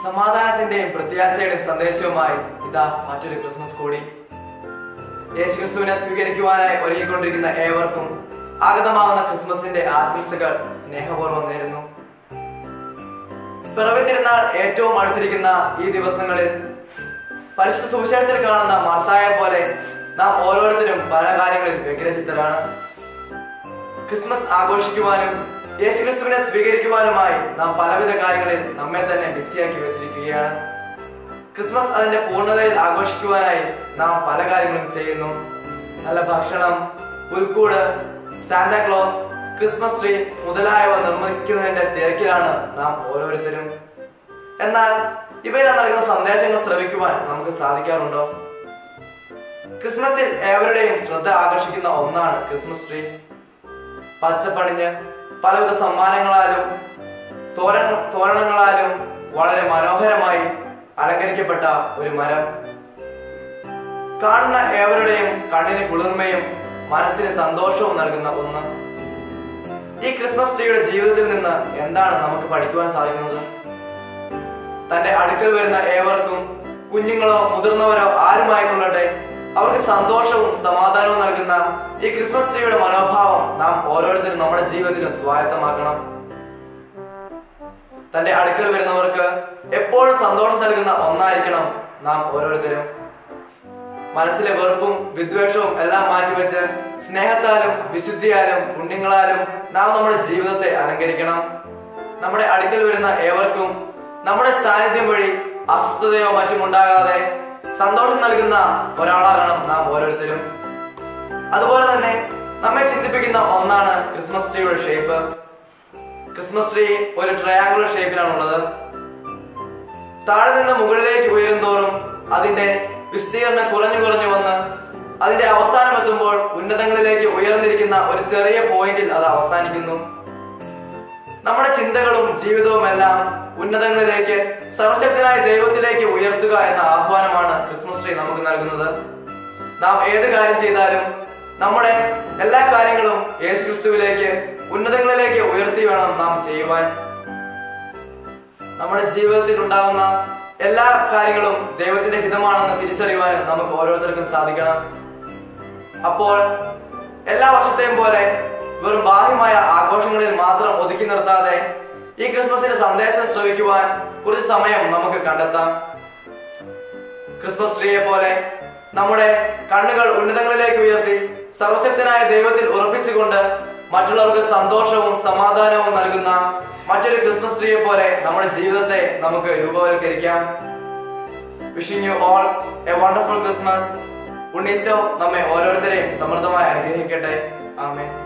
സമാധാനത്തിന്റെയും പ്രത്യാശയുടെയും സന്ദേശവുമായി ഇതാ മറ്റൊരു ക്രിസ്മസ് കൂടി യേശുക്രിസ്തുവിനെ സ്വീകരിക്കുവാനായി ഒരുങ്ങിക്കൊണ്ടിരിക്കുന്ന ഏവർക്കും ആഗതമാകുന്ന ക്രിസ്മസിന്റെ ആശംസകൾ സ്നേഹപൂർവ്വം നേരുന്നു പിറവി തിരുനാൾ ഏറ്റവും അടുത്തിരിക്കുന്ന ഈ ദിവസങ്ങളിൽ പരിശുദ്ധ സുവിശേഷത്തിൽ കാണുന്ന മർത്തായെ പോലെ നാം ഓരോരുത്തരും പല കാര്യങ്ങളിൽ വ്യഗ്രചിത്തരാണ് ക്രിസ്മസ് ആഘോഷിക്കുവാനും യേശുക്രിസ്തുവിനെ സ്വീകരിക്കുവാനുമായി നാം പലവിധ കാര്യങ്ങളിൽ നമ്മെ തന്നെ ബിസിയാക്കി വെച്ചിരിക്കുകയാണ് ക്രിസ്മസ് അതിന്റെ പൂർണ്ണതയിൽ ആഘോഷിക്കുവാനായി നാം പല കാര്യങ്ങളും ചെയ്യുന്നു നല്ല ഭക്ഷണം പുൽക്കൂട് സാന്താക്ലോസ് ക്രിസ്മസ് ട്രീ മുതലായവ നിർമ്മിക്കുന്നതിന്റെ തിരക്കിലാണ് നാം ഓരോരുത്തരും എന്നാൽ ഇവയിൽ നൽകുന്ന സന്ദേശങ്ങൾ ശ്രവിക്കുവാൻ നമുക്ക് സാധിക്കാറുണ്ടോ ക്രിസ്മസിൽ ഏവരുടെയും ശ്രദ്ധ ആകർഷിക്കുന്ന ഒന്നാണ് ക്രിസ്മസ് ട്രീ പച്ചപ്പണിഞ്ഞ് പലവിധ സമ്മാനങ്ങളാലും തോരണ തോരണങ്ങളാലും വളരെ മനോഹരമായി അലങ്കരിക്കപ്പെട്ട ഒരു മരം കാണുന്ന ഏവരുടെയും കണ്ണിന് കുളിർമയും മനസ്സിന് സന്തോഷവും നൽകുന്ന ഒന്ന് ഈ ക്രിസ്മസ് ട്രീയുടെ ജീവിതത്തിൽ നിന്ന് എന്താണ് നമുക്ക് പഠിക്കുവാൻ സാധിക്കുന്നത് തന്റെ അടുക്കൽ വരുന്ന ഏവർക്കും കുഞ്ഞുങ്ങളോ മുതിർന്നവരോ ആരുമായിക്കൊള്ളട്ടെ അവർക്ക് സന്തോഷവും സമാധാനവും നൽകുന്ന ഈ ക്രിസ്മസ് ട്രീയുടെ മനോഭാവം നാം ഓരോരുത്തരും നമ്മുടെ ജീവിതത്തിൽ സ്വായത്തമാക്കണം തന്റെ അടുക്കൽ വരുന്നവർക്ക് എപ്പോഴും സന്തോഷം നൽകുന്ന ഒന്നായിരിക്കണം നാം ഓരോരുത്തരും മനസ്സിലെ വെറുപ്പും വിദ്വേഷവും എല്ലാം മാറ്റിവെച്ച് സ്നേഹത്താലും വിശുദ്ധിയാലും പുണ്യങ്ങളാലും നാം നമ്മുടെ ജീവിതത്തെ അലങ്കരിക്കണം നമ്മുടെ അടുക്കൽ വരുന്ന ഏവർക്കും നമ്മുടെ സാന്നിധ്യം വഴി അസ്വസ്ഥതയോ മറ്റും ഉണ്ടാകാതെ സന്തോഷം നൽകുന്ന ഒരാളാകണം നാം ഓരോരുത്തരും അതുപോലെ തന്നെ നമ്മെ ചിന്തിപ്പിക്കുന്ന ഒന്നാണ് ക്രിസ്മസ് ട്രീയുടെ ഷേപ്പ് ക്രിസ്മസ് ട്രീ ഒരു ട്രയാങ്കുലർ ഷേപ്പിലാണുള്ളത് താഴെ നിന്ന് മുകളിലേക്ക് ഉയരും തോറും അതിന്റെ വിസ്തീർണം കുറഞ്ഞു കുറഞ്ഞു വന്ന് അതിന്റെ അവസാനം എത്തുമ്പോൾ ഉന്നതങ്ങളിലേക്ക് ഉയർന്നിരിക്കുന്ന ഒരു ചെറിയ പോയിന്റിൽ അത് അവസാനിക്കുന്നു നമ്മുടെ ചിന്തകളും ജീവിതവും എല്ലാം ഉന്നതങ്ങളിലേക്ക് സർവശക്തനായ ദൈവത്തിലേക്ക് ഉയർത്തുക എന്ന ആഹ്വാനമാണ് ക്രിസ്മസ് ട്രീ നമുക്ക് നൽകുന്നത് നാം ഏത് കാര്യം ചെയ്താലും നമ്മുടെ എല്ലാ കാര്യങ്ങളും യേശു ക്രിസ്തുവിലേക്ക് ഉന്നതങ്ങളിലേക്ക് ഉയർത്തി വേണം നാം ചെയ്യുവാൻ നമ്മുടെ ജീവിതത്തിൽ ഉണ്ടാകുന്ന എല്ലാ കാര്യങ്ങളും ദൈവത്തിന്റെ ഹിതമാണെന്ന് തിരിച്ചറിയുവാൻ നമുക്ക് ഓരോരുത്തർക്കും സാധിക്കണം അപ്പോൾ എല്ലാ വർഷത്തെയും പോലെ വെറും ബാഹ്യമായ ആഘോഷങ്ങളിൽ മാത്രം ഒതുക്കി നിർത്താതെ ഈ ക്രിസ്മസിന്റെ സന്ദേശം ശ്രവിക്കുവാൻ കുറച്ച് സമയം നമുക്ക് കണ്ടെത്താം ക്രിസ്മസ് ട്രീയെ പോലെ നമ്മുടെ കണ്ണുകൾ ഉന്നതങ്ങളിലേക്ക് ഉയർത്തി സർവശക്തനായ ദൈവത്തിൽ ഉറപ്പിച്ചുകൊണ്ട് മറ്റുള്ളവർക്ക് സന്തോഷവും സമാധാനവും നൽകുന്ന മറ്റൊരു ക്രിസ്മസ് ട്രീയെ പോലെ നമ്മുടെ ജീവിതത്തെ നമുക്ക് രൂപവൽക്കരിക്കാം wishing you all a wonderful Christmas ഉണ്ണീശോ നമ്മെ ഓരോരുത്തരെയും സമൃദ്ധമായി അനുഗ്രഹിക്കട്ടെ ആമേ